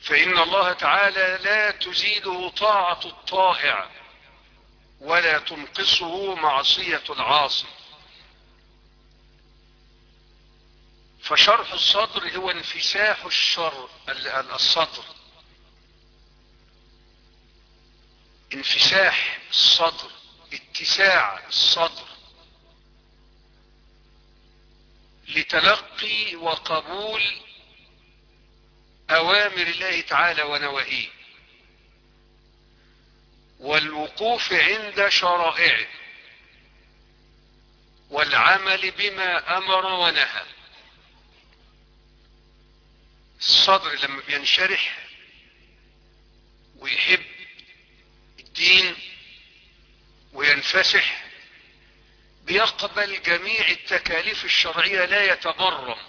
فإن الله تعالى لا تزيده طاعة الطائع ولا تنقصه معصية العاصي فشرح الصدر هو انفساح الشر الصدر انفساح الصدر اتساع الصدر لتلقي وقبول اوامر الله تعالى ونواهيه والوقوف عند شرائعه والعمل بما امر ونهى الصدر لما بينشرح ويحب الدين وينفسح بيقبل جميع التكاليف الشرعية لا يتبرم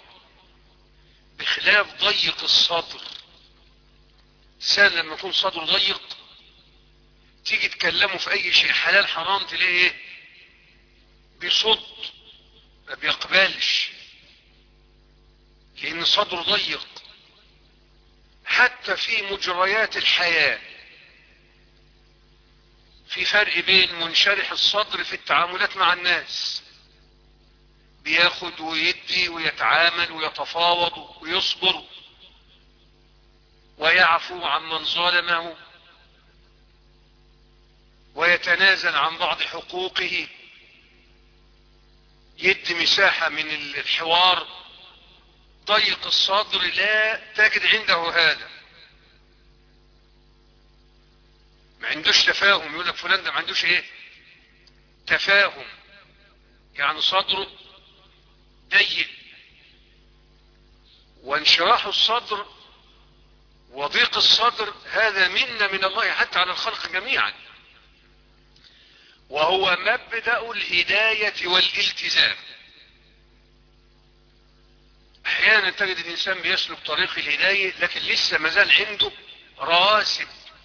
بخلاف ضيق الصدر الانسان لما يكون صدره ضيق تيجي تكلمه في اي شيء حلال حرام تلاقيه ايه بيصد ما بيقبلش لان صدره ضيق حتى في مجريات الحياة في فرق بين منشرح الصدر في التعاملات مع الناس بياخد ويدي ويتعامل ويتفاوض ويصبر ويعفو عمن ظلمه ويتنازل عن بعض حقوقه يدي مساحة من الحوار ضيق الصدر لا تجد عنده هذا ما عندوش تفاهم يقول لك فلان ده ما عندوش ايه تفاهم يعني صدره ضيق وانشراح الصدر وضيق الصدر هذا منا من الله حتى على الخلق جميعا وهو مبدأ الهداية والالتزام احيانا تجد الانسان بيسلك طريق الهداية لكن لسه مازال عنده رواسب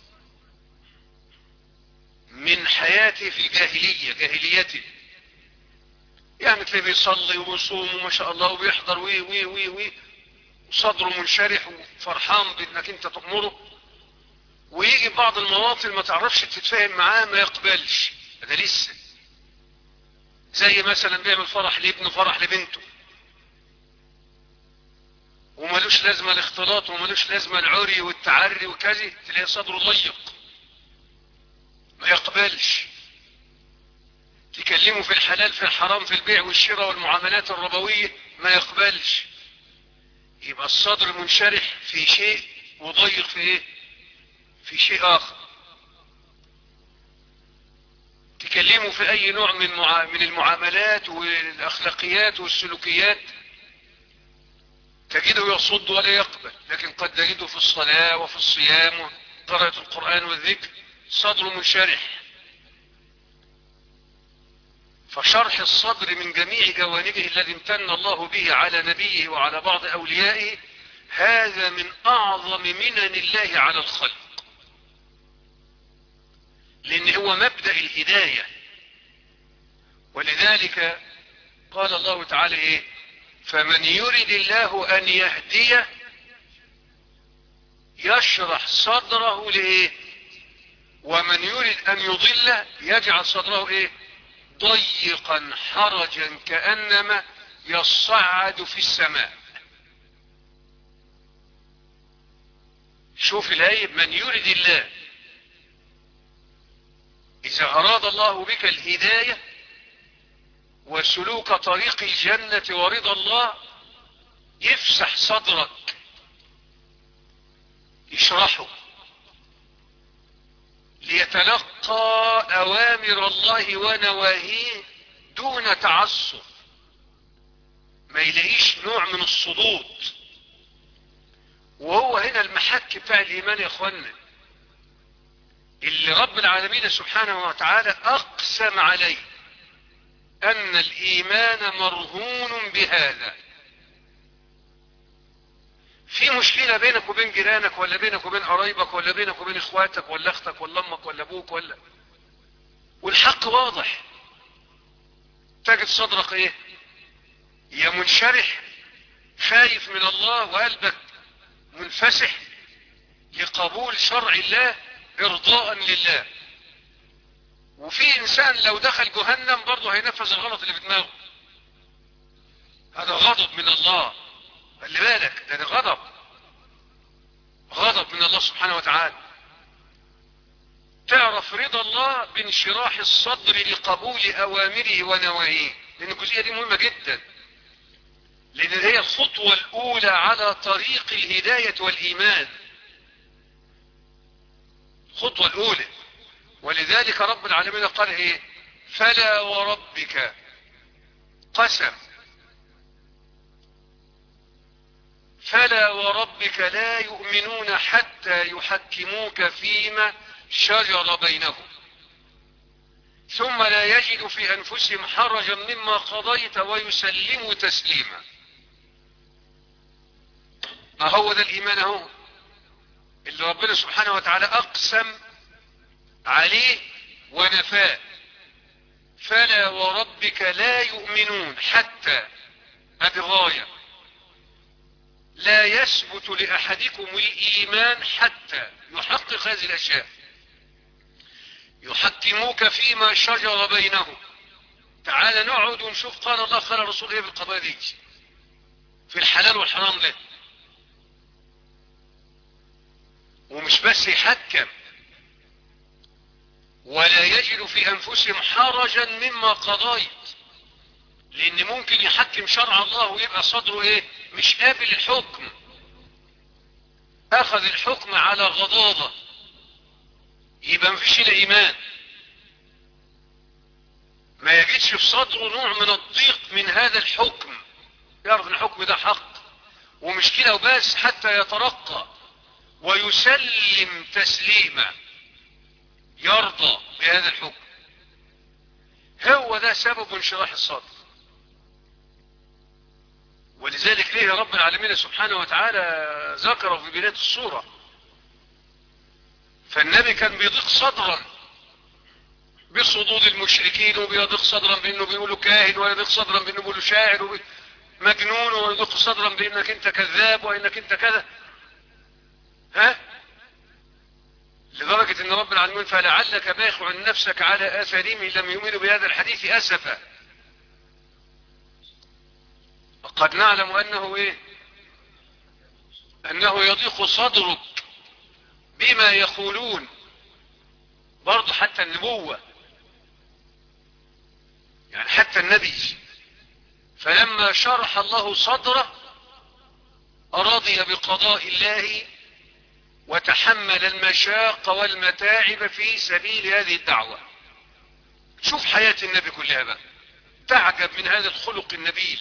من حياته في الجاهلية جاهليته يعني تلاقيه بيصلي وبيصوم وما شاء الله وبيحضر وي وي وي وي صدره منشرح وفرحان بانك انت تأمره ويجي بعض المواطن ما تعرفش تتفاهم معاه ما يقبلش ده لسه زي مثلا بيعمل فرح لابنه فرح لبنته وملوش لازمة الاختلاط وملوش لازمة العري والتعري وكذا تلاقي صدره ضيق ما يقبلش تكلمه في الحلال في الحرام في البيع والشراء والمعاملات الربوية ما يقبلش يبقى الصدر منشرح في شيء وضيق في ايه في شيء اخر تكلمه في اي نوع من مع... من المعاملات والاخلاقيات والسلوكيات تجده يصد ولا يقبل لكن قد تجده في الصلاة وفي الصيام وقراءة القرآن والذكر صدر منشرح فشرح الصدر من جميع جوانبه الذي امتن الله به على نبيه وعلى بعض أوليائه هذا من أعظم منن الله على الخلق لأن هو مبدأ الهداية ولذلك قال الله تعالى إيه فمن يرد الله أن يهديه يشرح صدره لإيه ومن يريد أن يضله يجعل صدره إيه ضيقا حرجا كأنما يصعد في السماء شوف الآية من يرد الله إذا أراد الله بك الهداية وسلوك طريق الجنة ورضا الله يفسح صدرك يشرحه ليتلقى أوامر الله ونواهيه دون تعصب ما يلاقيش نوع من الصدود وهو هنا المحك بتاع الإيمان يا أخوانا اللي رب العالمين سبحانه وتعالى أقسم عليه أن الإيمان مرهون بهذا في مشكلة بينك وبين جيرانك ولا بينك وبين قرايبك ولا بينك وبين اخواتك ولا اختك ولا امك ولا ابوك ولا والحق واضح تجد صدرك ايه يا منشرح خايف من الله وقلبك منفسح لقبول شرع الله ارضاء لله وفي انسان لو دخل جهنم برضه هينفذ الغلط اللي في دماغه هذا غضب من الله خلي بالك ده, ده غضب غضب من الله سبحانه وتعالى تعرف رضا الله بانشراح الصدر لقبول اوامره ونواهيه لان الجزئيه دي مهمه جدا لان هي الخطوه الاولى على طريق الهدايه والايمان الخطوه الاولى ولذلك رب العالمين قال ايه فلا وربك قسم فلا وربك لا يؤمنون حتى يحكموك فيما شجر بينهم ثم لا يجد في انفسهم حرجا مما قضيت ويسلموا تسليما اهو ده الايمان اهو اللي ربنا سبحانه وتعالى اقسم عليه ونفاه فلا وربك لا يؤمنون حتى هذه غايه لا يثبت لأحدكم الإيمان حتى يحقق هذه الأشياء يحكموك فيما شجر بينهم تعال نقعد ونشوف قال الله قال الرسول ايه بالقضايا دي في الحلال والحرام ده ومش بس يحكم ولا يجد في انفسهم حرجا مما قضيت لان ممكن يحكم شرع الله ويبقى صدره ايه مش قابل الحكم اخذ الحكم على غضاضة يبقى مفيش الا ايمان ما يجدش في صدره نوع من الضيق من هذا الحكم يعرف ان الحكم ده حق ومش كده وبس حتى يترقى ويسلم تسليما يرضى بهذا الحكم هو ده سبب انشراح الصدر ولذلك ليه رب العالمين سبحانه وتعالى ذكره في بداية السورة فالنبي كان بيضيق صدرا بصدود المشركين وبيضيق صدرا بانه بيقولوا كاهن ويضيق صدرا بانه بيقولوا شاعر مجنون ويضيق صدرا بانك انت كذاب وانك انت كذا ها لدرجة ان رب العالمين فلعلك باخع نفسك على اثارهم لم يؤمنوا بهذا الحديث اسفا قد نعلم انه ايه انه يضيق صدرك بما يقولون برضه حتى النبوة يعني حتى النبي فلما شرح الله صدره رضي بقضاء الله وتحمل المشاق والمتاعب في سبيل هذه الدعوة شوف حياة النبي كلها بقى تعجب من هذا الخلق النبيل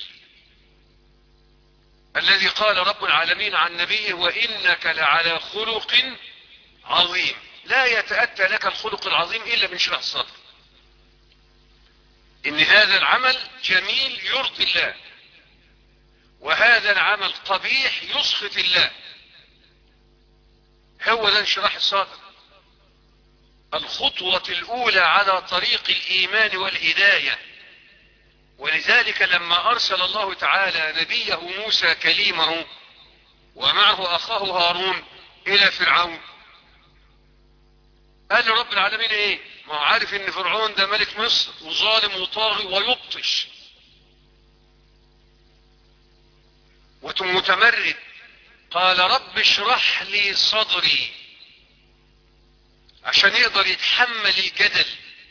الذي قال رب العالمين عن نبيه وإنك لعلى خلق عظيم لا يتأتى لك الخلق العظيم إلا من شرح الصدر إن هذا العمل جميل يرضي الله وهذا العمل قبيح يسخط الله هو ده انشراح الصدر الخطوة الأولى على طريق الإيمان والهداية ولذلك لما أرسل الله تعالى نبيه موسى كليمه ومعه أخاه هارون إلى فرعون قال رب العالمين إيه ما هو عارف إن فرعون ده ملك مصر وظالم وطاغي ويبطش ومتمرد قال رب اشرح لي صدري عشان يقدر يتحمل الجدل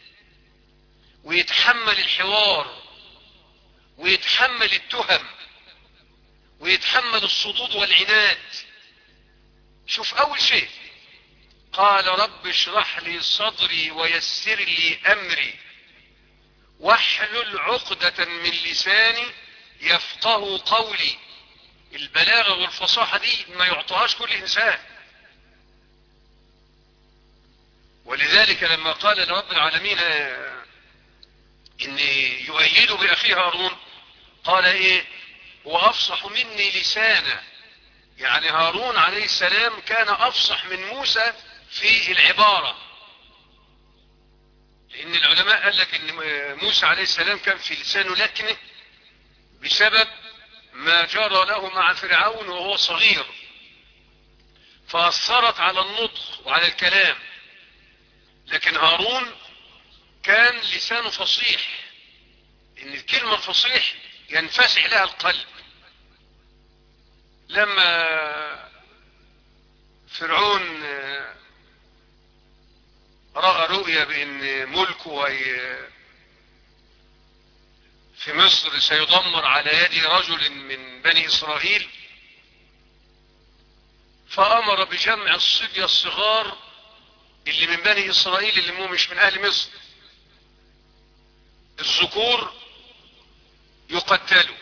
ويتحمل الحوار ويتحمل التهم ويتحمل الصدود والعناد شوف اول شيء قال رب اشرح لي صدري ويسر لي امري واحلل عقدة من لساني يفقه قولي البلاغة والفصاحة دي ما يعطيهاش كل انسان ولذلك لما قال لرب العالمين ان يؤيد باخيه هارون قال ايه وافصح مني لسانا يعني هارون عليه السلام كان افصح من موسى في العبارة لان العلماء قال لك ان موسى عليه السلام كان في لسانه لكنه بسبب ما جرى له مع فرعون وهو صغير فأثرت على النطق وعلى الكلام لكن هارون كان لسانه فصيح ان الكلمة الفصيح ينفسح لها القلب لما فرعون رأى رؤيا بأن ملكه في مصر سيدمر على يد رجل من بني إسرائيل فأمر بجمع الصبية الصغار اللي من بني إسرائيل اللي مو مش من أهل مصر الذكور يقتلوا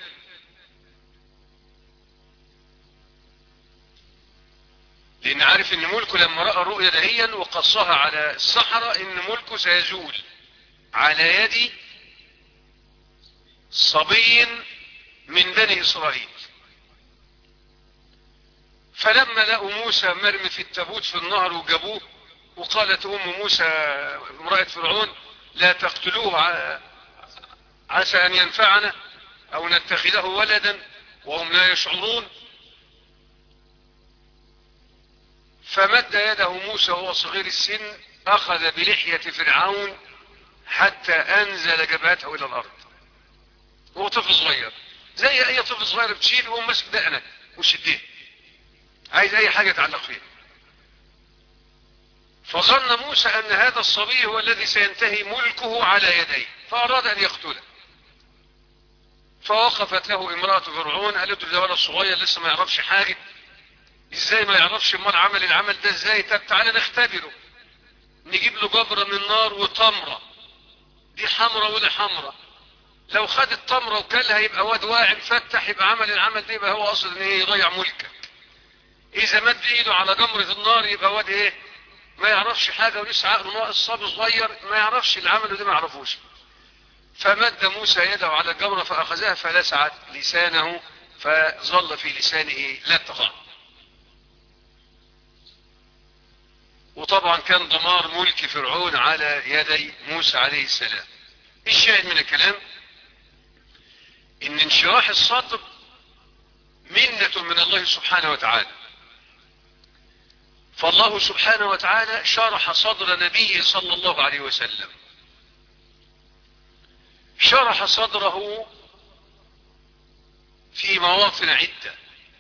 لأن عارف إن ملكه لما رأى الرؤيا دهيا وقصها على الصحراء إن ملكه سيزول على يد صبي من بني إسرائيل فلما لقوا موسى مرمي في التابوت في النهر وجابوه وقالت أم موسى امرأة فرعون لا تقتلوه عسى أن ينفعنا أو نتخذه ولدا وهم لا يشعرون فمد يده موسى وهو صغير السن أخذ بلحية فرعون حتى أنزل جبهته إلى الأرض هو طفل صغير زي أي طفل صغير بتشيل وهو ماسك دقنك وشديه عايز أي حاجة تعلق فيه فظن موسى أن هذا الصبي هو الذي سينتهي ملكه على يديه فأراد أن يقتله فوقفت له امرأة فرعون قالت له ده ولد صغير لسه ما يعرفش حاجة ازاي ما يعرفش امال عمل العمل ده ازاي طب تعالى نختبره نجيب له جبرة من نار وتمرة دي حمرة ودي حمرة لو خد التمرة وكلها يبقى واد واعي مفتح يبقى عمل العمل ده يبقى هو اصلا ان ايه يضيع ملكك اذا مد ايده على جمرة النار يبقى واد ايه ما يعرفش حاجة ولسه عقله ناقص صبي صغير ما يعرفش العمل ده ما يعرفوش فمد موسى يده على الجمرة فأخذها فلسعت لسانه فظل في لسانه لا تقع وطبعا كان دمار ملك فرعون على يدي موسى عليه السلام الشاهد من الكلام ان انشراح الصدر منة من الله سبحانه وتعالى فالله سبحانه وتعالى شرح صدر نبيه صلى الله عليه وسلم شرح صدره في مواطن عدة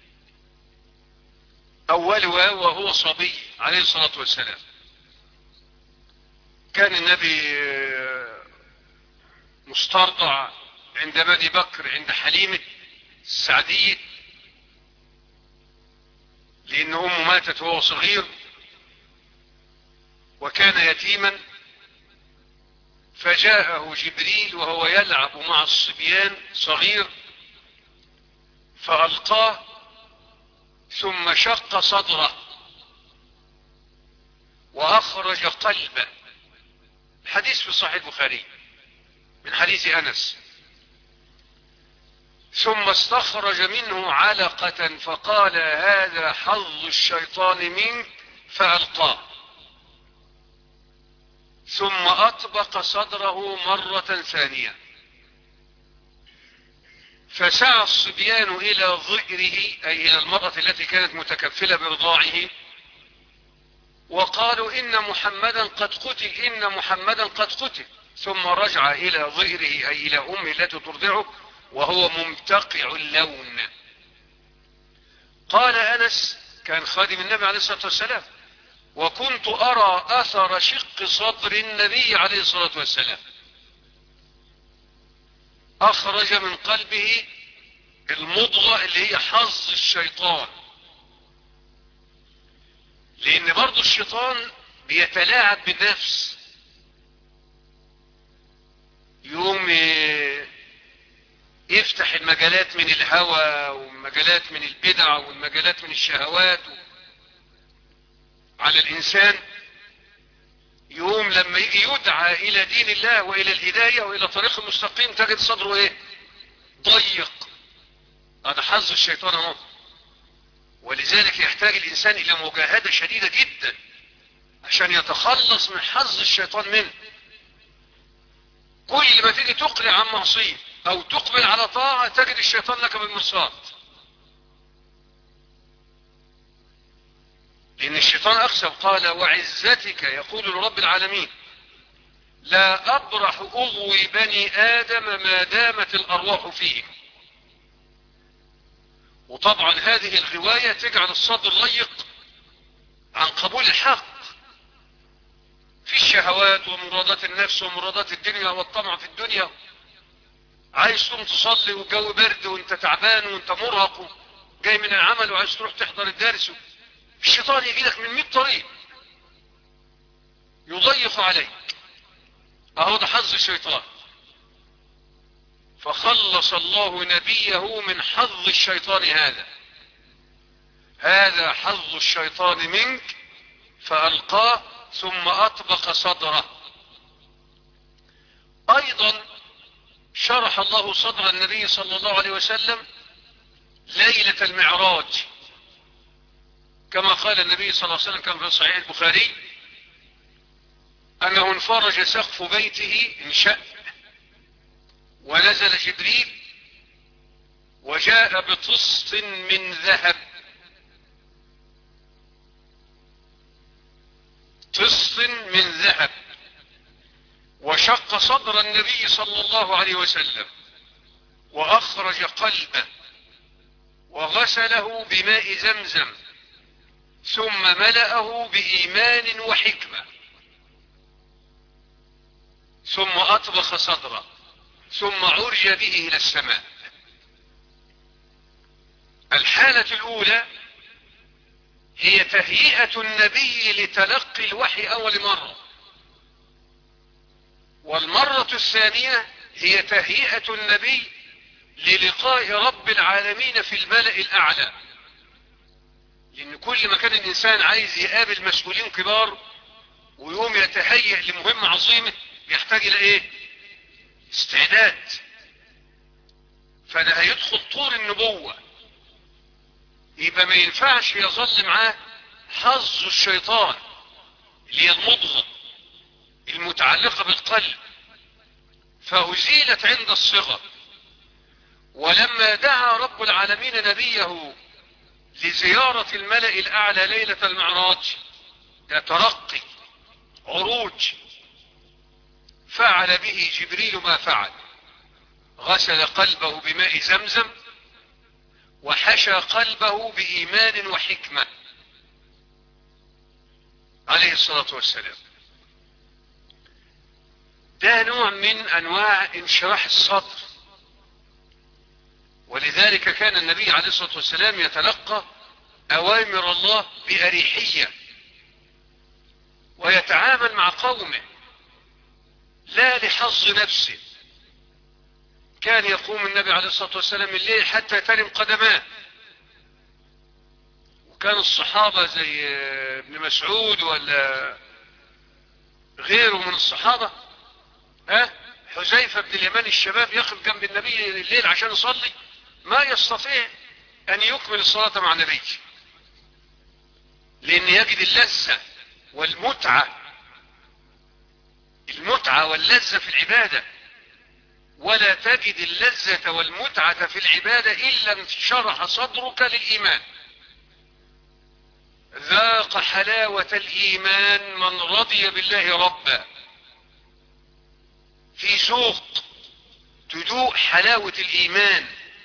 أولها وهو صبي عليه الصلاة والسلام كان النبي مسترضع عند بني بكر عند حليمة السعدية لأن أمه ماتت وهو صغير وكان يتيما فجاءه جبريل وهو يلعب مع الصبيان صغير فألقاه ثم شق صدره وأخرج قلبه الحديث في صحيح البخاري من حديث أنس ثم استخرج منه علقة فقال هذا حظ الشيطان منك فألقاه ثم أطبق صدره مرة ثانية فسعى الصبيان إلى ظئره أي إلى المرأة التي كانت متكفلة برضاعه وقالوا إن محمدا قد قتل إن محمدا قد قتل ثم رجع إلى ظهره أي إلى أمه التي ترضعه وهو ممتقع اللون قال أنس كان خادم النبي عليه الصلاة والسلام وكنت أرى أثر شق صدر النبي عليه الصلاة والسلام أخرج من قلبه المضغة اللي هي حظ الشيطان لأن برضو الشيطان بيتلاعب بالنفس يوم يفتح المجالات من الهوى والمجالات من البدع والمجالات من الشهوات على الإنسان يوم لما يجي يدعى إلى دين الله وإلى الهداية وإلى طريق المستقيم تجد صدره إيه ضيق هذا حظ الشيطان اهو ولذلك يحتاج الإنسان إلى مجاهدة شديدة جدا عشان يتخلص من حظ الشيطان منه كل ما تيجي تقلع عن معصية أو تقبل على طاعة تجد الشيطان لك بالمرصاد لأن الشيطان أقسم قال وعزتك يقول لرب العالمين لا أبرح أغوي بني آدم ما دامت الأرواح فيهم وطبعا هذه الغواية تجعل الصدر ضيق عن قبول الحق في الشهوات ومرادات النفس ومرادات الدنيا والطمع في الدنيا عايز تقوم تصلي والجو برد وانت تعبان وانت مرهق جاي من العمل وعايز تروح تحضر الدرس الشيطان يجي لك من 100 طريق يضيق عليك اهو ده حظ الشيطان فخلص الله نبيه من حظ الشيطان هذا هذا حظ الشيطان منك فألقاه ثم أطبق صدره أيضا شرح الله صدر النبي صلى الله عليه وسلم ليلة المعراج كما قال النبي صلى الله عليه وسلم كما في صحيح البخاري أنه انفرج سقف بيته انشأ ونزل جبريل وجاء بطست من ذهب طست من ذهب وشق صدر النبي صلى الله عليه وسلم وأخرج قلبه وغسله بماء زمزم ثم ملأه بإيمان وحكمة ثم أطبخ صدره ثم عرج به إلى السماء الحالة الأولى هي تهيئة النبي لتلقي الوحي أول مرة والمرة الثانية هي تهيئة النبي للقاء رب العالمين في الملأ الأعلى لأن كل ما كان الإنسان عايز يقابل مسؤولين كبار ويقوم يتهيئ لمهمة عظيمة يحتاج إلى إيه؟ استعداد فده هيدخل طور النبوة يبقى ما ينفعش يظل معاه حظ الشيطان اللي هي المضغة المتعلقة بالقلب فأزيلت عند الصغر ولما دعا رب العالمين نبيه لزيارة الملأ الأعلى ليلة المعراج ده ترقي عروج فعل به جبريل ما فعل غسل قلبه بماء زمزم وحشى قلبه بإيمان وحكمة عليه الصلاة والسلام ده نوع من أنواع انشراح الصدر ولذلك كان النبي عليه الصلاة والسلام يتلقى أوامر الله بأريحية ويتعامل مع قومه لا لحظ نفسه كان يقوم النبي عليه الصلاة والسلام الليل حتى ترم قدماه وكان الصحابة زي ابن مسعود ولا غيره من الصحابة ها حذيفة بن اليمان الشباب يقف جنب النبي الليل عشان يصلي ما يستطيع ان يكمل الصلاة مع النبي لان يجد اللذة والمتعة المتعة واللذة في العبادة ولا تجد اللذة والمتعة في العبادة إلا انشرح صدرك للإيمان ذاق حلاوة الإيمان من رضي بالله ربا في ذوق تذوق حلاوة الإيمان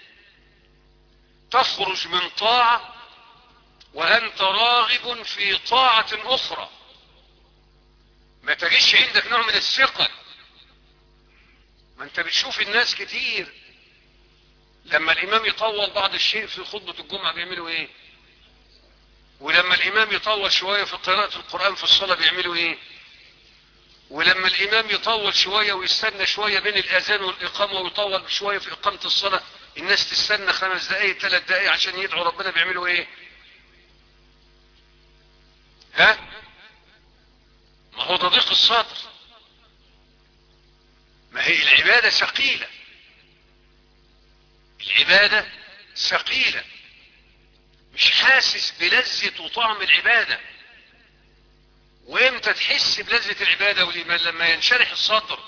تخرج من طاعة وأنت راغب في طاعة أخرى ما تجيش عندك نوع من الثقة ما انت بتشوف الناس كتير لما الامام يطول بعض الشيء في خطبة الجمعة بيعملوا ايه ولما الامام يطول شوية في قراءة القرآن في الصلاة بيعملوا ايه ولما الامام يطول شوية ويستنى شوية بين الاذان والاقامة ويطول شوية في اقامة الصلاة الناس تستنى خمس دقايق ثلاث دقايق عشان يدعوا ربنا بيعملوا ايه ها ما هو تضيق الصدر ما هي العبادة ثقيلة العبادة ثقيلة مش حاسس بلذة وطعم العبادة وامتى تحس بلذة العبادة والإيمان لما ينشرح الصدر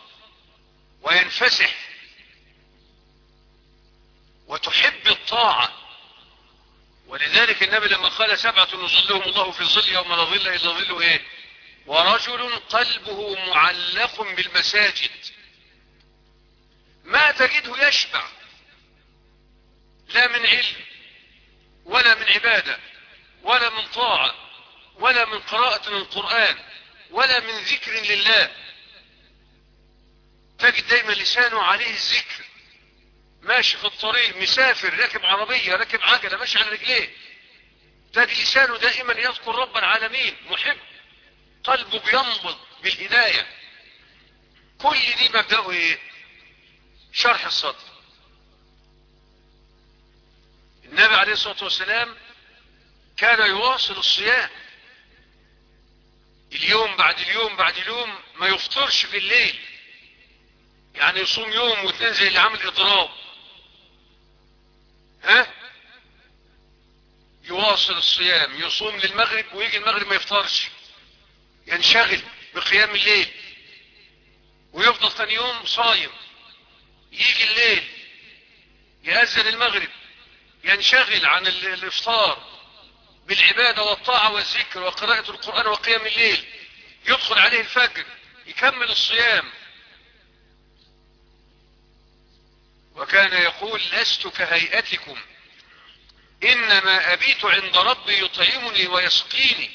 وينفسح وتحب الطاعة ولذلك النبي لما قال سبعة نظلهم الله في الظل يوم لا ظل إلا ظله إيه ورجل قلبه معلق بالمساجد ما تجده يشبع لا من علم ولا من عبادة ولا من طاعة ولا من قراءة القرآن ولا من ذكر لله تجد دايما لسانه عليه الذكر ماشي في الطريق مسافر راكب عربية راكب عجلة ماشي على رجليه تجد لسانه دائما يذكر رب العالمين محب قلبه بينبض بالهداية كل دي مبدأه ايه شرح الصدر النبي عليه الصلاة والسلام كان يواصل الصيام اليوم بعد اليوم بعد اليوم ما يفطرش في الليل يعني يصوم يوم واثنين زي اللي عامل اضراب ها يواصل الصيام يصوم للمغرب ويجي المغرب ما يفطرش ينشغل بقيام الليل ويفضل ثاني يوم صايم يجي الليل يأذن المغرب ينشغل عن الافطار بالعبادة والطاعة والذكر وقراءة القرآن وقيام الليل يدخل عليه الفجر يكمل الصيام وكان يقول لست كهيئتكم انما ابيت عند ربي يطعمني ويسقيني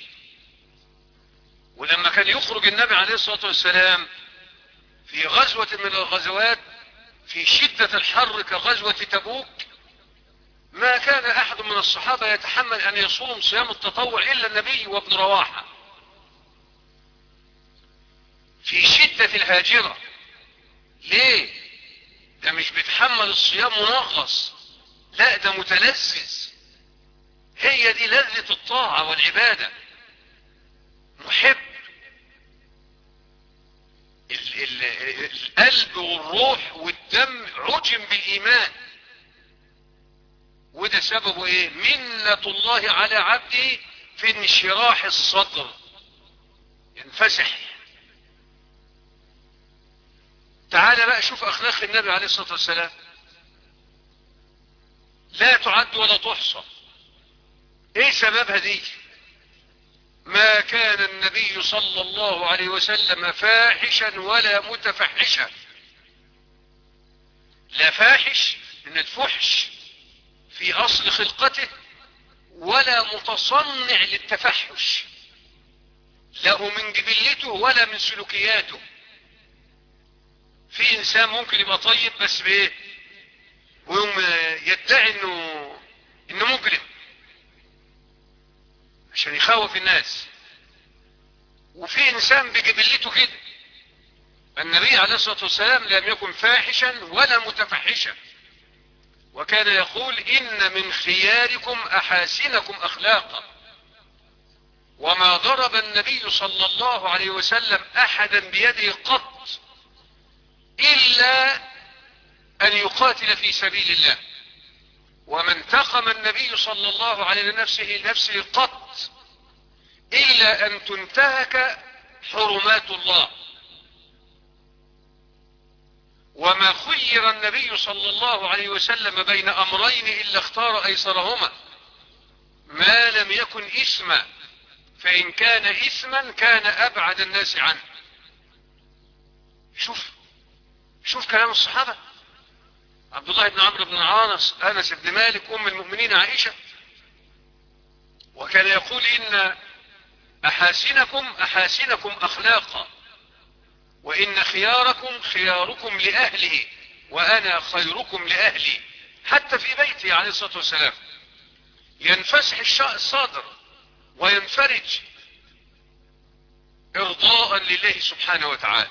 ولما كان يخرج النبي عليه الصلاة والسلام في غزوة من الغزوات في شدة الحر كغزوة تبوك ما كان احد من الصحابة يتحمل ان يصوم صيام التطوع الا النبي وابن رواحة في شدة الهاجرة ليه ده مش بيتحمل الصيام منغص لا ده متلذذ هي دي لذة الطاعة والعبادة محب ال ال القلب والروح والدم عجم بالإيمان وده سببه ايه منة الله على عبده في انشراح الصدر ينفسح تعال بقى شوف اخلاق النبي عليه الصلاة والسلام لا تعد ولا تحصى ايه سببها دي ما كان النبي صلى الله عليه وسلم فاحشا ولا متفحشا لا فاحش ان الفحش في اصل خلقته ولا متصنع للتفحش له من جبلته ولا من سلوكياته في انسان ممكن يبقى طيب بس بايه ويوم يدعي انه انه مجرم عشان يخوف الناس وفي انسان بجبلته كده النبي عليه الصلاة والسلام لم يكن فاحشا ولا متفحشا وكان يقول ان من خياركم احاسنكم اخلاقا وما ضرب النبي صلى الله عليه وسلم احدا بيده قط الا ان يقاتل في سبيل الله وما انتقم النبي صلى الله عليه نفسه نفسه قط الا ان تنتهك حرمات الله وما خير النبي صلى الله عليه وسلم بين امرين الا اختار ايسرهما ما لم يكن اثما فان كان اثما كان ابعد الناس عنه شوف شوف كلام الصحابة عبد الله بن عمرو بن عانس انس بن مالك ام المؤمنين عائشة وكان يقول ان احاسنكم احاسنكم اخلاقا وان خياركم خياركم لاهله وانا خيركم لاهلي حتى في بيته عليه الصلاة والسلام ينفسح الصادر وينفرج ارضاء لله سبحانه وتعالى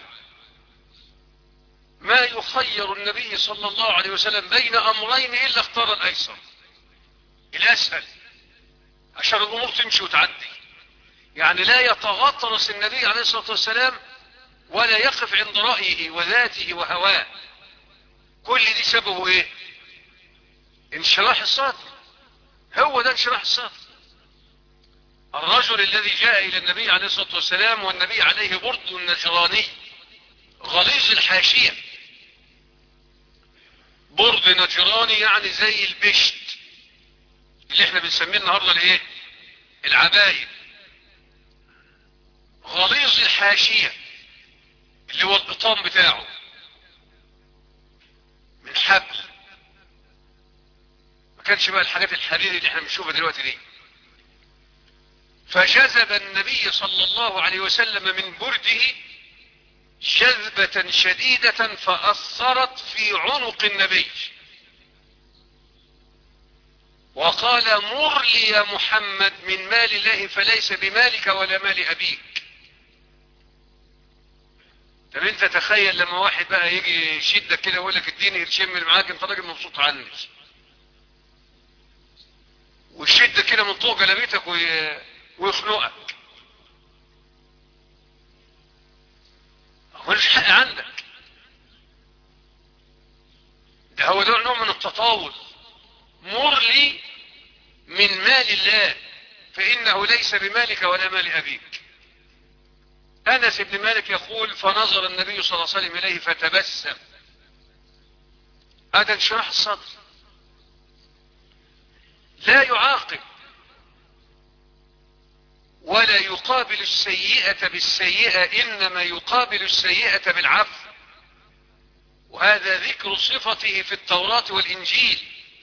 ما يخير النبي صلى الله عليه وسلم بين امرين الا اختار الايسر الاسهل عشان الامور تمشي وتعدي يعني لا يتغطرس النبي عليه الصلاة والسلام ولا يقف عند رأيه وذاته وهواه كل دي سببه ايه انشراح الصدر هو ده انشراح الصدر الرجل الذي جاء الى النبي عليه الصلاة والسلام والنبي عليه برد نجراني غليظ الحاشية برد نجراني يعني زي البشت اللي احنا بنسميه النهارده الايه العباية غليظ الحاشية اللي هو القطام بتاعه من حبل ما كانش بقى الحاجات الحريري اللي احنا بنشوفها دلوقتي دي فجذب النبي صلى الله عليه وسلم من برده جذبة شديدة فأثرت في عنق النبي وقال مر لي يا محمد من مال الله فليس بمالك ولا مال أبيك طب انت تخيل لما واحد بقى يجي يشدك كده ويقول لك اديني قرشين من معاك انت راجل مبسوط عني ويشدك كده من طوق جلابيتك وي... ويخنقك ملوش حق عندك ده هو ده نوع من التطاول مر لي من مال الله فإنه ليس بمالك ولا مال أبيك أنس بن مالك يقول فنظر النبي صلى الله عليه وسلم إليه فتبسم هذا انشراح الصدر لا يعاقب ولا يقابل السيئة بالسيئة إنما يقابل السيئة بالعفو وهذا ذكر صفته في التوراة والإنجيل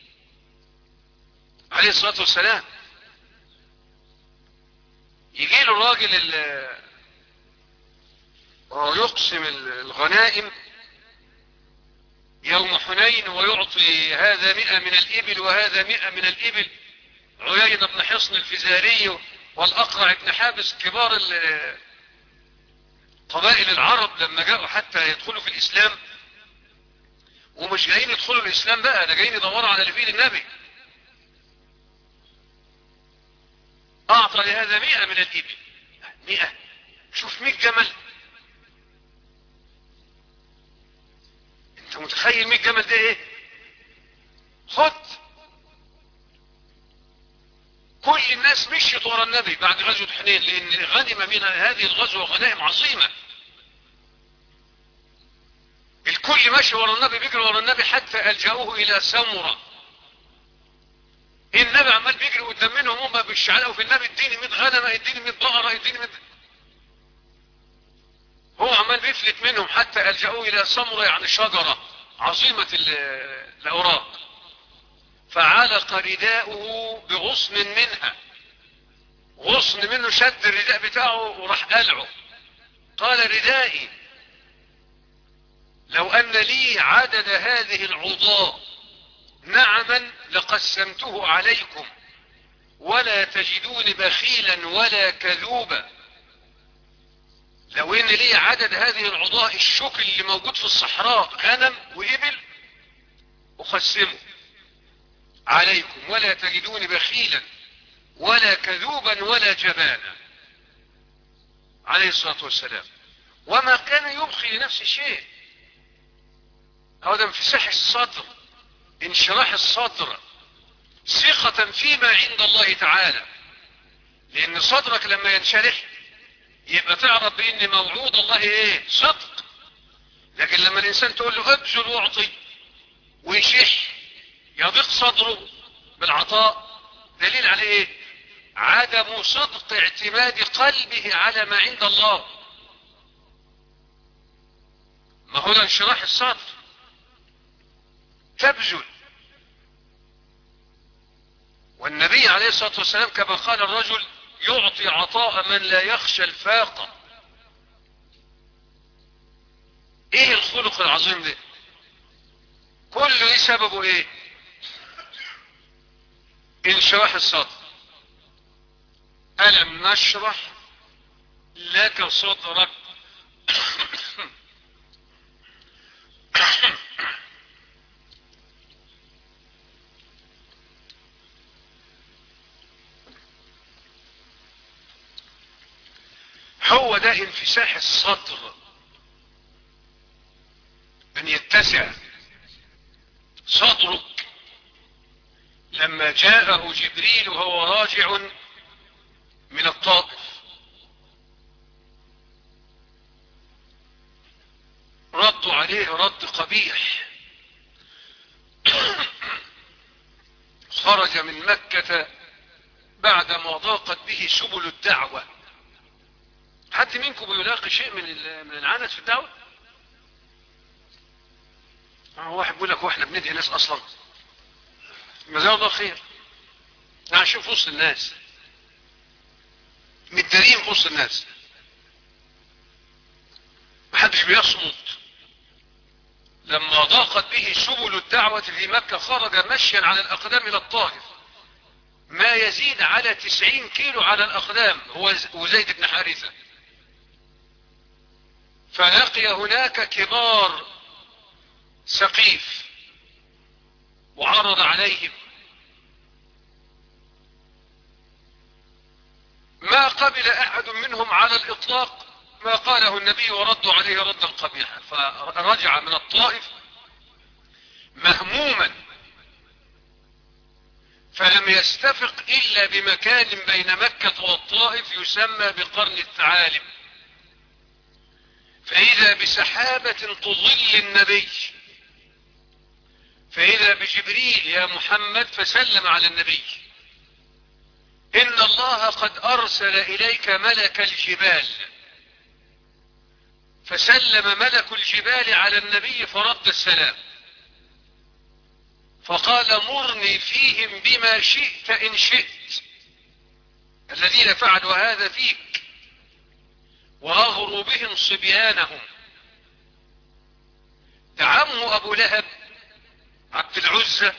عليه الصلاة والسلام يجي له الراجل ويقسم الغنائم يوم حنين ويعطي هذا مئة من الإبل وهذا مئة من الإبل عيينة بن حصن الفزاري والأقرع بن حابس كبار قبائل العرب لما جاءوا حتى يدخلوا في الإسلام ومش جايين يدخلوا الإسلام بقى ده جايين يدوروا على اللي فيه النبي أعطى لهذا مئة من الإبل مئة شوف مئة جمل انت متخيل مئة جمل ده ايه خد كل الناس مشيت ورا النبي بعد غزوة حنين لان غنم من هذه الغزوة غنائم عظيمة الكل ماشي ورا النبي بيجري ورا النبي حتى ألجأوه إلى سمرة النبي عمال بيجري قدام منهم هم بيشعلقوا في النبي اديني 100 غنمة اديني 100 بقرة اديني 100 هو عمال بيفلت منهم حتى ألجأوه إلى سمرة يعني شجرة عظيمة الأوراق فعلق رداؤه بغصن منها غصن منه شد الرداء بتاعه وراح قلعه قال ردائي لو أن لي عدد هذه العضاء نعما لقسمته عليكم ولا تجدون بخيلا ولا كذوبا لو ان لي عدد هذه العضاء الشكل اللي موجود في الصحراء غنم وإبل أقسمه عليكم ولا تجدون بخيلا ولا كذوبا ولا جبانا عليه الصلاة والسلام وما كان يبخي لنفس شيء هذا انفساح الصدر انشراح الصدر ثقة فيما عند الله تعالى لان صدرك لما ينشرح يبقى تعرف بان موعود الله ايه صدق لكن لما الانسان تقول له ابذل واعطي ويشح يضيق صدره بالعطاء دليل على ايه عدم صدق اعتماد قلبه على ما عند الله ما هو ده انشراح الصدر تبذل والنبي عليه الصلاة والسلام كما قال الرجل يعطي عطاء من لا يخشى الفاقة ايه الخلق العظيم ده كل ايه سببه ايه انشراح الصدر ألم نشرح لك صدرك هو ده انفساح الصدر ان يتسع صدرك لما جاءه جبريل وهو راجع من الطائف ردوا عليه رد قبيح خرج من مكة بعدما ضاقت به سبل الدعوة حد منكم بيلاقي شيء من من العنت في الدعوة واحد بيقول لك واحنا بندعي ناس اصلا جزاه الله خير عايشين في وسط الناس متدارين في وسط الناس محدش بيصمت لما ضاقت به سبل الدعوة في مكة خرج مشيا على الأقدام إلى الطائف ما يزيد على تسعين كيلو على الأقدام هو وزيد بن حارثة فلقي هناك كبار سقيف وعرض عليهم ما قبل أحد منهم على الإطلاق ما قاله النبي وردوا عليه ردا قبيحا فرجع من الطائف مهموما فلم يستفق إلا بمكان بين مكة والطائف يسمى بقرن الثعالب فإذا بسحابة تظل النبي فإذا بجبريل يا محمد فسلم على النبي إن الله قد أرسل إليك ملك الجبال فسلم ملك الجبال على النبي فرد السلام فقال مرني فيهم بما شئت إن شئت الذين فعلوا هذا فيك وأغروا بهم صبيانهم عمه أبو لهب عبد العزة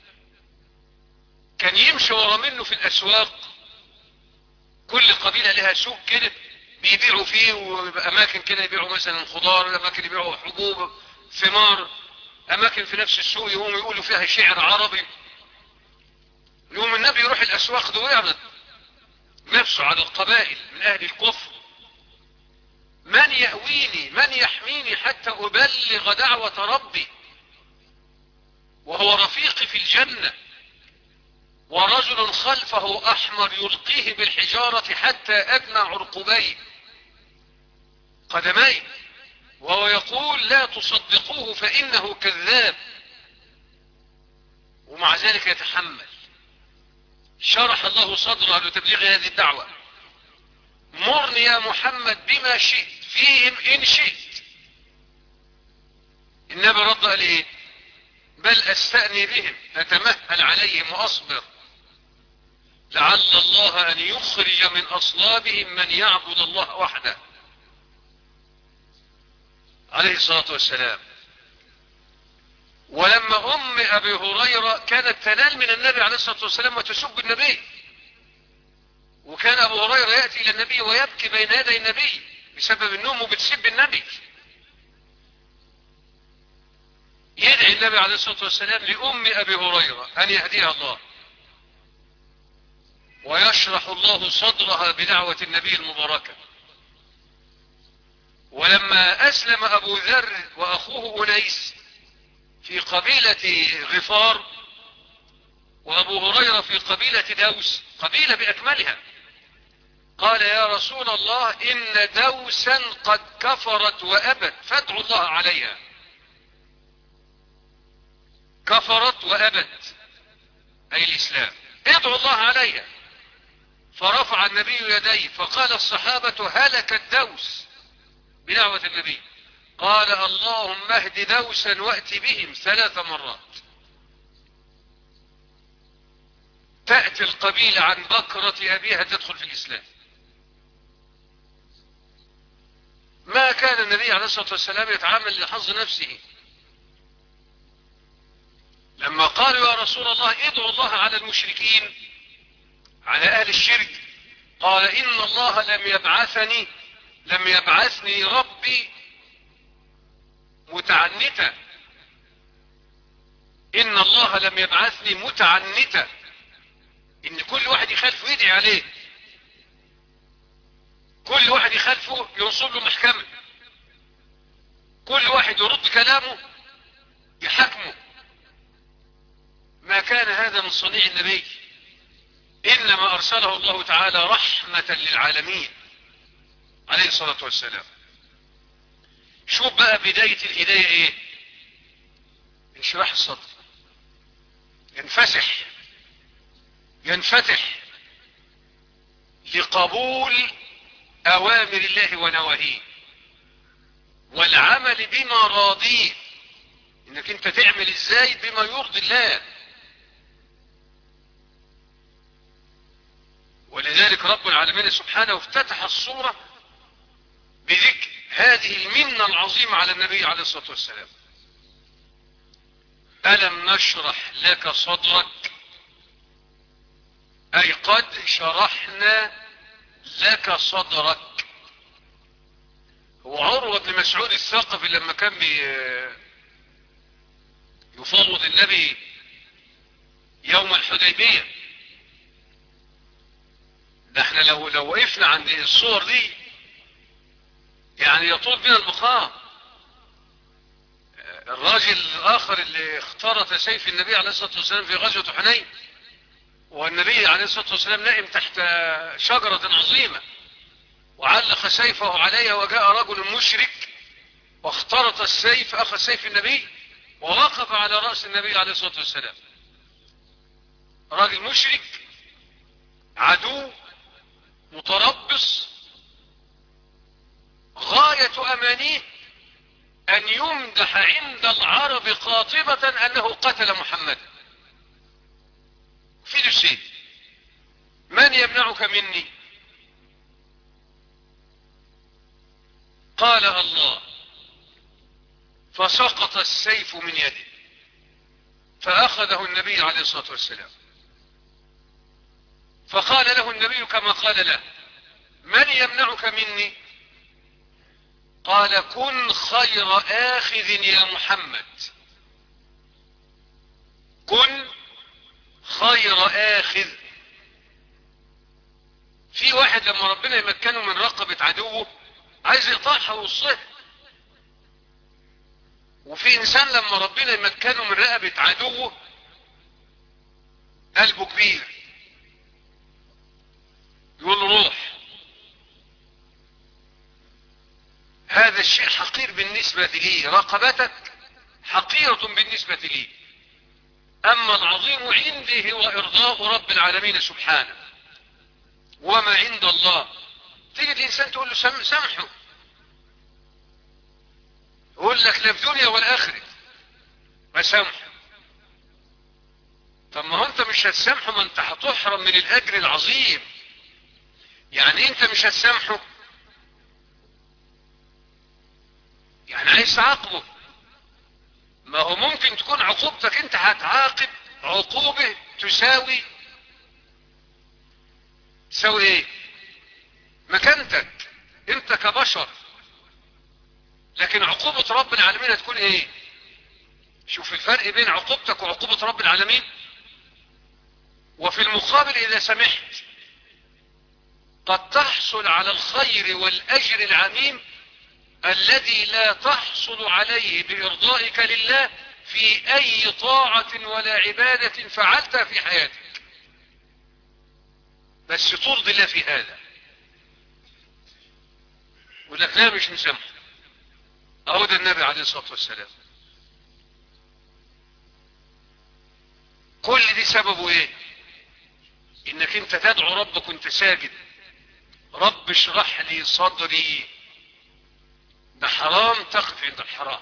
كان يمشي ورا منه في الأسواق كل قبيلة لها سوق كده بيبيعوا فيه وأماكن كده يبيعوا مثلا خضار أماكن يبيعوا حبوب ثمار أماكن في نفس السوق يقوموا يقولوا فيها شعر عربي يوم النبي يروح الأسواق ده ويعرض نفسه على القبائل من أهل الكفر من يأويني من يحميني حتى أبلغ دعوة ربي وهو رفيقي في الجنة ورجل خلفه أحمر يلقيه بالحجارة حتى أدنى عرقبيه قدميه وهو يقول لا تصدقوه فإنه كذاب ومع ذلك يتحمل شرح الله صدره لتبليغ هذه الدعوة مرني يا محمد بما شئت فيهم إن شئت النبي رد قال ايه بل استأني بهم اتمهل عليهم واصبر لعل الله ان يخرج من اصلابهم من يعبد الله وحده عليه الصلاة والسلام ولما ام ابي هريرة كانت تنال من النبي عليه الصلاة والسلام وتسب النبي وكان ابو هريرة يأتي الى النبي ويبكي بين يدي النبي بسبب النوم وبتسب النبي يدعي النبي عليه الصلاة والسلام لأم أبي هريرة أن يهديها الله ويشرح الله صدرها بدعوة النبي المباركة ولما أسلم أبو ذر وأخوه أنيس في قبيلة غفار وأبو هريرة في قبيلة دوس قبيلة بأكملها قال يا رسول الله إن دوسا قد كفرت وأبت فادعوا الله عليها كفرت وأبت أي الإسلام ادعوا الله عليها فرفع النبي يديه فقال الصحابة هلك الدوس بدعوة النبي قال اللهم اهد دوسا وأت بهم ثلاث مرات تأتي القبيلة عن بكرة أبيها تدخل في الإسلام ما كان النبي عليه الصلاة والسلام يتعامل لحظ نفسه لما قالوا يا رسول الله ادعوا الله على المشركين على اهل الشرك قال ان الله لم يبعثني لم يبعثني ربي متعنتا ان الله لم يبعثني متعنتا ان كل واحد يخالفه يدعي عليه كل واحد يخالفه ينصب له محكمة كل واحد يرد كلامه يحكمه ما كان هذا من صنيع النبي إنما أرسله الله تعالى رحمة للعالمين عليه الصلاة والسلام شوف بقى بداية الهداية ايه انشراح الصدر ينفسح ينفتح لقبول اوامر الله ونواهيه والعمل بما راضيه انك انت تعمل ازاي بما يرضي الله ولذلك رب العالمين سبحانه افتتح الصورة بذكر هذه المنة العظيمة على النبي عليه الصلاة والسلام ألم نشرح لك صدرك أي قد شرحنا لك صدرك هو عروة بن مسعود الثقفي لما كان بي يفوض النبي يوم الحديبية ده احنا لو لو وقفنا عند الصور دي يعني يطول بنا المقام الراجل الاخر اللي اخترت سيف النبي عليه الصلاة والسلام في غزوة حنين والنبي عليه الصلاة والسلام نائم تحت شجرة عظيمة وعلق سيفه عليها وجاء رجل مشرك واخترط السيف اخذ سيف النبي ووقف على رأس النبي عليه الصلاة والسلام راجل مشرك عدو متربص غاية امانيه ان يمدح عند العرب قاطبة انه قتل محمدا في الشيء من يمنعك مني قال الله فسقط السيف من يده فأخذه النبي عليه الصلاة والسلام فقال له النبي كما قال له من يمنعك مني قال كن خير آخذ يا محمد كن خير آخذ في واحد لما ربنا يمكنه من رقبة عدوه عايز يقطعها ويوصها وفي انسان لما ربنا يمكنه من رقبة عدوه قلبه كبير يقول له روح هذا الشيء حقير بالنسبة لي رقبتك حقيرة بالنسبة لي اما العظيم عندي هو ارضاء رب العالمين سبحانه وما عند الله تيجي الانسان تقول له سم سامحه يقول لك لا في دنيا ولا اخره بسامحه طب ما هو انت مش هتسامحه ما انت هتحرم من الاجر العظيم يعني انت مش هتسامحه يعني عايز تعاقبه ما هو ممكن تكون عقوبتك انت هتعاقب عقوبة تساوي تساوي ايه مكانتك انت كبشر لكن عقوبة رب العالمين هتكون ايه شوف الفرق بين عقوبتك وعقوبة رب العالمين وفي المقابل اذا سمحت قد تحصل على الخير والاجر العميم الذي لا تحصل عليه بارضائك لله في اي طاعة ولا عبادة فعلتها في حياتك بس ترضي الله في هذا يقول لك لا مش مسامح اهو ده النبي عليه الصلاة والسلام كل دي سببه ايه انك انت تدعو ربك وانت ساجد رب اشرح لي صدري ده حرام تقف عند الحرام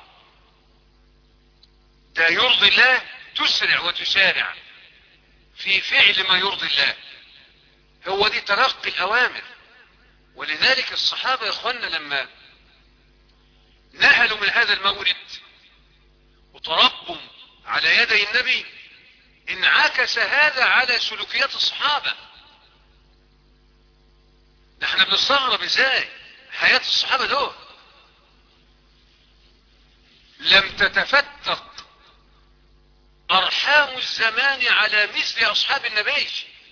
ده يرضي الله تسرع وتسارع في فعل ما يرضي الله هو دي تلقي الاوامر ولذلك الصحابة يا اخوانا لما نهلوا من هذا المورد وتربوا على يدي النبي انعكس هذا على سلوكيات الصحابة نحن بنستغرب ازاي حياة الصحابة دول لم تتفتق ارحام الزمان على مثل اصحاب النبي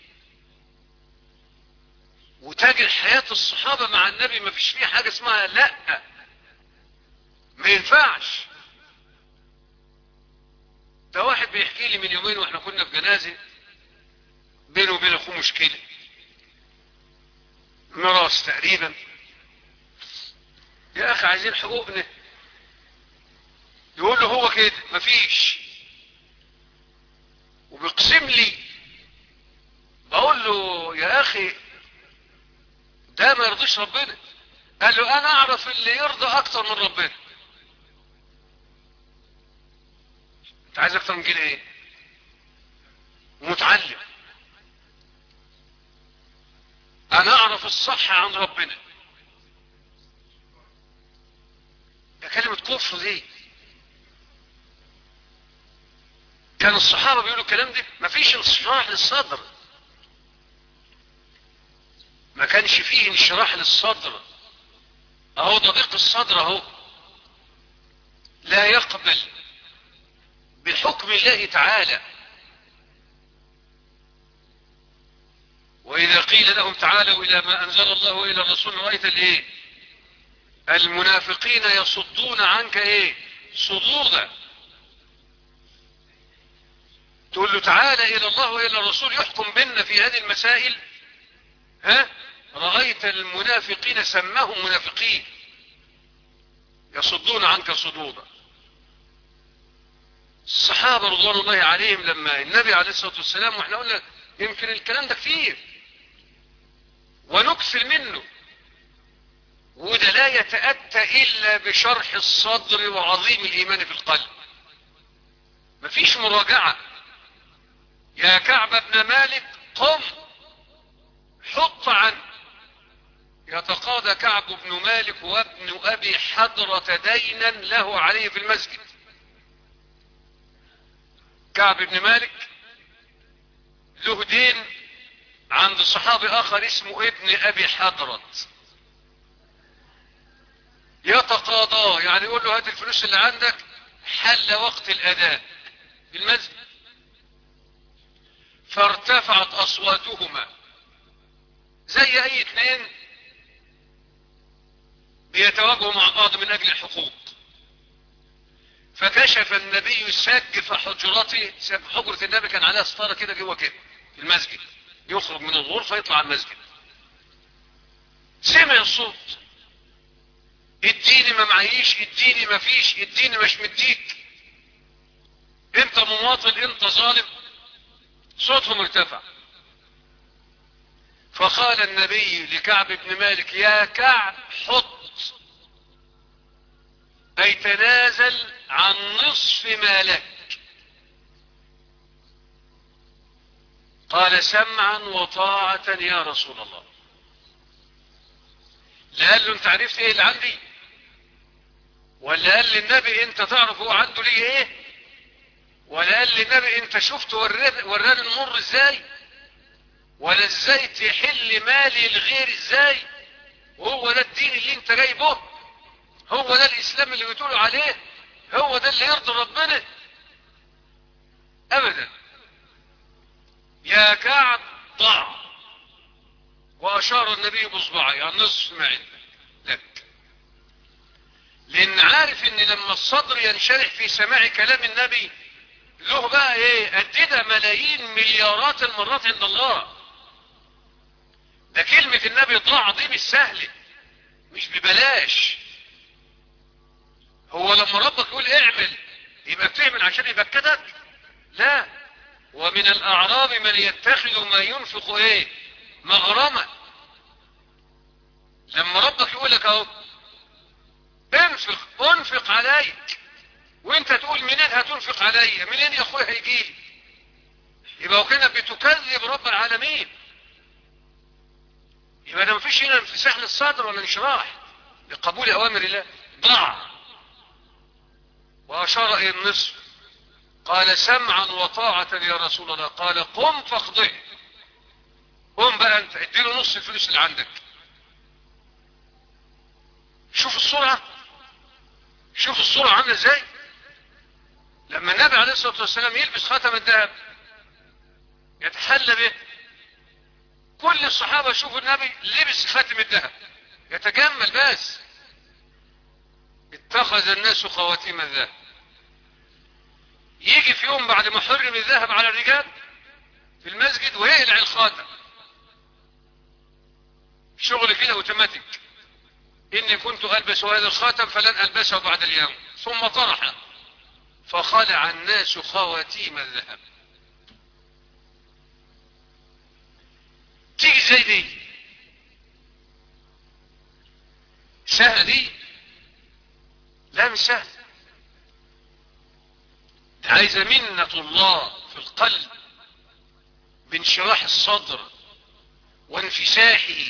وتجد حياة الصحابة مع النبي ما فيش فيه حاجة اسمها لا ما ينفعش ده واحد بيحكي لي من يومين واحنا كنا في جنازة بينه وبين اخوه مشكلة ميراث تقريبا يا اخي عايزين حقوقنا يقول له هو كده مفيش وبيقسم لي ده ما يرضيش ربنا قال له انا اعرف اللي يرضى اكتر من ربنا انت عايز اكتر من كده ايه متعلم انا اعرف الصح عن ربنا ده كلمة كفر دي كان الصحابة بيقولوا الكلام ده مفيش انشراح للصدر ما كانش فيه انشراح للصدر اهو ضيق الصدر اهو لا يقبل بحكم الله تعالى واذا قيل لهم تعالوا الى ما انزل الله والى الرسول رايت الايه المنافقين يصدون عنك ايه صدودا تقول له تعالى الى الله والى الرسول يحكم بيننا في هذه المسائل ها رأيت المنافقين سماهم منافقين يصدون عنك صدودا الصحابة رضوان الله عليهم لما النبي عليه الصلاة والسلام واحنا قلنا يمكن الكلام ده كتير ونكثر منه وده لا يتأتى إلا بشرح الصدر وعظيم الإيمان في القلب مفيش مراجعة يا كعب بن مالك قم حط عنه يتقاضى كعب بن مالك وابن أبي حضرة دينا له عليه في المسجد كعب بن مالك له دين عند صحابي آخر اسمه ابن أبي حضرة يتقاضاه يعني يقول له هات الفلوس اللي عندك حل وقت الأداء في المسجد فارتفعت أصواتهما زي أي اثنين بيتواجهوا مع بعض من أجل الحقوق فكشف النبي سقف حجرته حجرة النبي كان عليها ستارة كده جوه كده في المسجد يخرج من الغرفة يطلع على المسجد سمع الصوت اديني ما معيش اديني ما فيش اديني مش مديك انت مواطن انت ظالم صوتهم ارتفع فقال النبي لكعب بن مالك يا كعب حط اي تنازل عن نصف ما لك قال سمعا وطاعة يا رسول الله لا قال له انت عرفت ايه اللي عندي ولا قال للنبي انت تعرف هو عنده ليه ايه ولا قال للنبي انت شفت وراني المر ازاي ولا ازاي تحل مالي الغير ازاي وهو ده الدين اللي انت جايبه هو ده الاسلام اللي بتقولوا عليه هو ده اللي يرضي ربنا ابدا يا كعب ضع واشار النبي باصبعه يعني نصف ما عندك لك لان عارف ان لما الصدر ينشرح في سماع كلام النبي له بقى ايه قد ده ملايين مليارات المرات عند الله ده كلمة النبي ضاع دي مش سهلة مش ببلاش هو لما ربك يقول اعمل يبقى بتعمل عشان يبكتك لا ومن الاعراب من يتخذ ما ينفق ايه مغرمة لما ربك يقول لك اهو انفق انفق عليك وانت تقول منين هتنفق عليا منين يا اخويا هيجيلي يبقى وكده بتكذب رب العالمين يبقى ده مفيش هنا انفساح للصدر ولا انشراح لقبول اوامر الله ضع واشار الى النصف قال سمعا وطاعة يا رسول الله قال قم فاقضه قم بقى انت اديله نص الفلوس اللي عندك شوف السرعة شوف السرعة عاملة ازاي لما النبي عليه الصلاة والسلام يلبس خاتم الذهب يتحلى به كل الصحابة يشوفوا النبي لبس خاتم الذهب يتجمل بس اتخذ الناس خواتيم الذهب يجي في يوم بعد ما حرم الذهب على الرجال في المسجد ويقلع الخاتم شغل كده اوتوماتيك اني كنت البس هذا الخاتم فلن البسه بعد اليوم ثم طرحه فخلع الناس خواتيم الذهب تيجي زي دي سهلة دي لا مش سهل عايزة منة الله في القلب بانشراح الصدر وانفساحه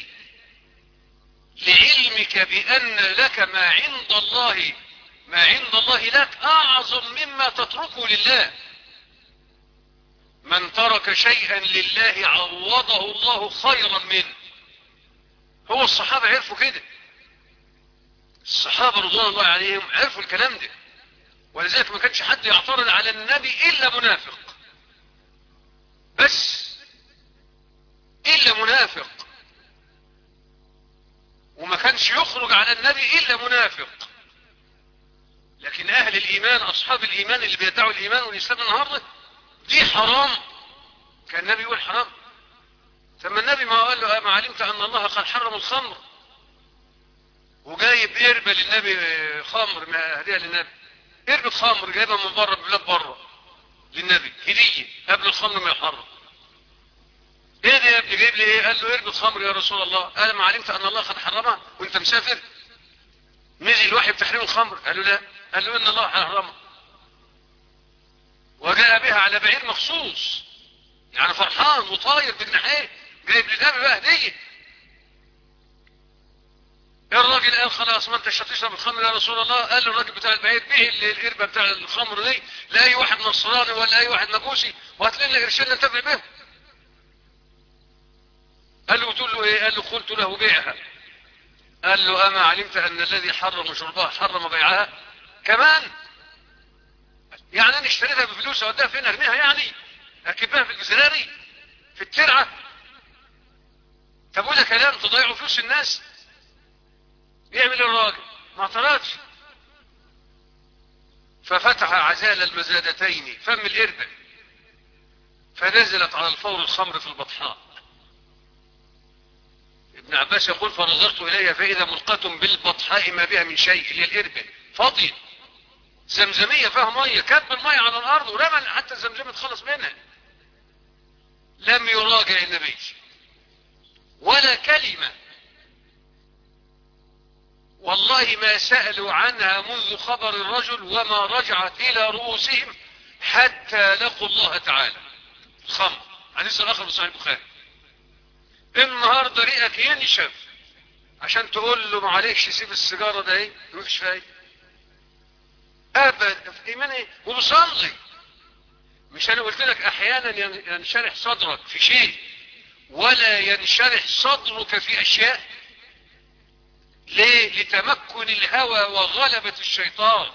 لعلمك بأن لك ما عند الله ما عند الله لك أعظم مما تتركه لله من ترك شيئا لله عوضه الله خيرا منه هو الصحابة عرفوا كده الصحابة رضوان الله عليهم عرفوا الكلام ده ولذلك ما كانش حد يعترض على النبي إلا منافق بس إلا منافق وما كانش يخرج على النبي إلا منافق لكن أهل الإيمان أصحاب الإيمان اللي بيدعوا الإيمان والإسلام النهاردة دي حرام كان النبي يقول حرام ثم النبي ما قال له ما علمت أن الله قد حرم الخمر وجايب قربة للنبي خمر ما هديها للنبي قربة خمر جايبها من بره بلاد بره للنبي هدية قبل الخمر ما يحرم ايه ده يا ابني جايب لي ايه قال له قربة خمر يا رسول الله قال ما علمت ان الله قد حرمها وانت مسافر نزل الوحي بتحريم الخمر قال له لا قال له ان الله حرمها وجاء بها على بعير مخصوص يعني فرحان وطاير بجناحيه جايب للنبي بقى هديه الراجل قال خلاص ما انت مش هتشرب الخمر يا رسول الله قال له الراجل بتاع البعير به القربه بتاع الخمر دي لاي واحد نصراني ولا اي واحد مجوسي وهات لنا قرشين ننتفع بهم قال له قلت له ايه قال له قلت له بيعها قال له اما علمت ان الذي حرم شربها حرم بيعها كمان يعني انا اشتريتها بفلوس اوديها فين ارميها يعني اكبها في الجزراري في الترعه طب وده كلام تضيعوا فلوس الناس يعمل الراجل ما اعترضش ففتح عزال المزادتين فم الإربة فنزلت على الفور الخمر في البطحاء ابن عباس يقول فنظرت إليها فإذا ملقاة بالبطحاء ما بها من شيء اللي الإربة فاضية زمزمية فيها مية كب المية على الأرض ورمى حتى الزمزمة تخلص منها لم يراجع النبي ولا كلمة والله ما سألوا عنها منذ خبر الرجل وما رجعت إلى رؤوسهم حتى لقوا الله تعالى الخمر حديث الآخر في صحيح البخاري النهاردة ريقك ينشف عشان تقول له معلش سيب السيجارة ده ايه مفيش فايدة أبدا في إيمان ايه وبصلي مش أنا قلت لك أحيانا ينشرح صدرك في شيء ولا ينشرح صدرك في أشياء ليه لتمكن الهوى وغلبة الشيطان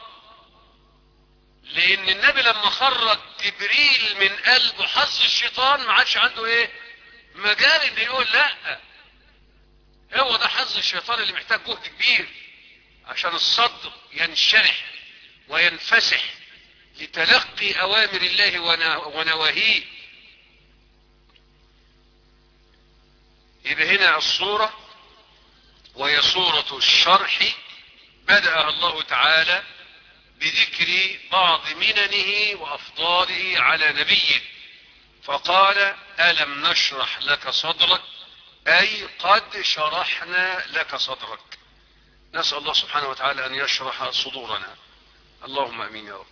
لان النبي لما خرج جبريل من قلب حظ الشيطان ما عادش عنده ايه مجال ان يقول لا هو ده حظ الشيطان اللي محتاج جهد كبير عشان الصدر ينشرح وينفسح لتلقي اوامر الله ونواهيه يبقى هنا الصوره وهي صورة الشرح بدأها الله تعالى بذكر بعض مننه وأفضاله على نبيه فقال ألم نشرح لك صدرك أي قد شرحنا لك صدرك نسأل الله سبحانه وتعالى أن يشرح صدورنا اللهم أمين يا رب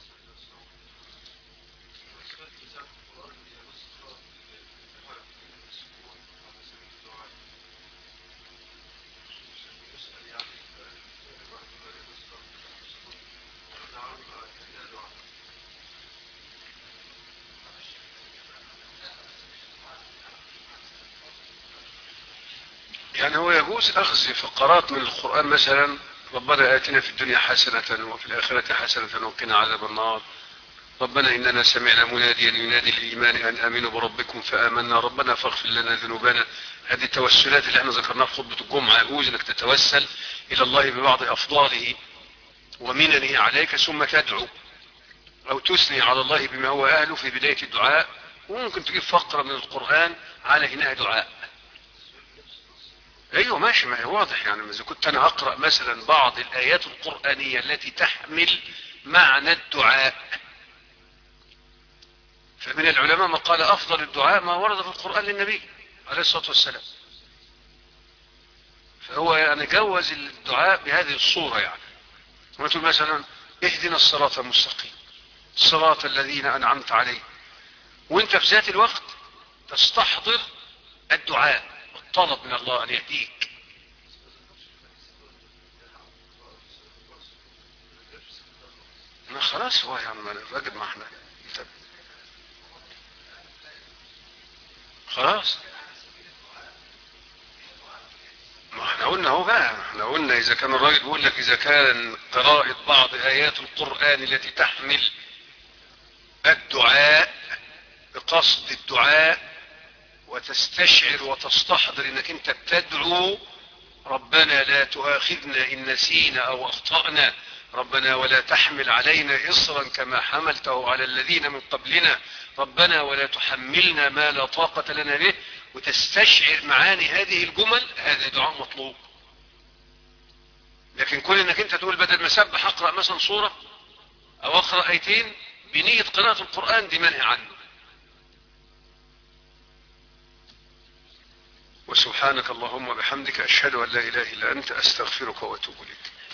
يعني هو يجوز أخذ فقرات من القرآن مثلا ربنا آتنا في الدنيا حسنة وفي الآخرة حسنة وقنا عذاب النار ربنا إننا سمعنا مناديا ينادي الإيمان أن آمنوا بربكم فآمنا ربنا فاغفر لنا ذنوبنا هذه التوسلات اللي احنا ذكرناها في خطبة الجمعة يجوز أنك تتوسل إلى الله ببعض أفضاله ومننه عليك ثم تدعو أو تثني على الله بما هو أهله في بداية الدعاء وممكن تجيب فقرة من القرآن على إنها دعاء ايوه ماشي ما هي واضح يعني اذا كنت انا اقرا مثلا بعض الايات القرانيه التي تحمل معنى الدعاء فمن العلماء من قال افضل الدعاء ما ورد في القران للنبي عليه الصلاه والسلام هو يعني جوز الدعاء بهذه الصورة يعني وتقول مثلا اهدنا الصراط المستقيم صراط الذين أنعمت عليهم وانت في ذات الوقت تستحضر الدعاء والطلب من الله أن يهديك ما خلاص هو يعني ما الراجل ما احنا خلاص ما احنا قلنا اهو بقى احنا قلنا اذا كان الراجل بيقول لك اذا كان قراءة بعض ايات القرآن التي تحمل الدعاء بقصد الدعاء وتستشعر وتستحضر انك انت بتدعو ربنا لا تؤاخذنا ان نسينا او اخطأنا ربنا ولا تحمل علينا اصرا كما حملته على الذين من قبلنا ربنا ولا تحملنا ما لا طاقة لنا به وتستشعر معاني هذه الجمل هذا دعاء مطلوب لكن كل انك انت تقول بدل ما سبح اقرأ مثلا صورة او اقرأ ايتين بنية قراءة القرآن دي منهي عنه وسبحانك اللهم وبحمدك اشهد ان لا اله الا انت استغفرك واتوب اليك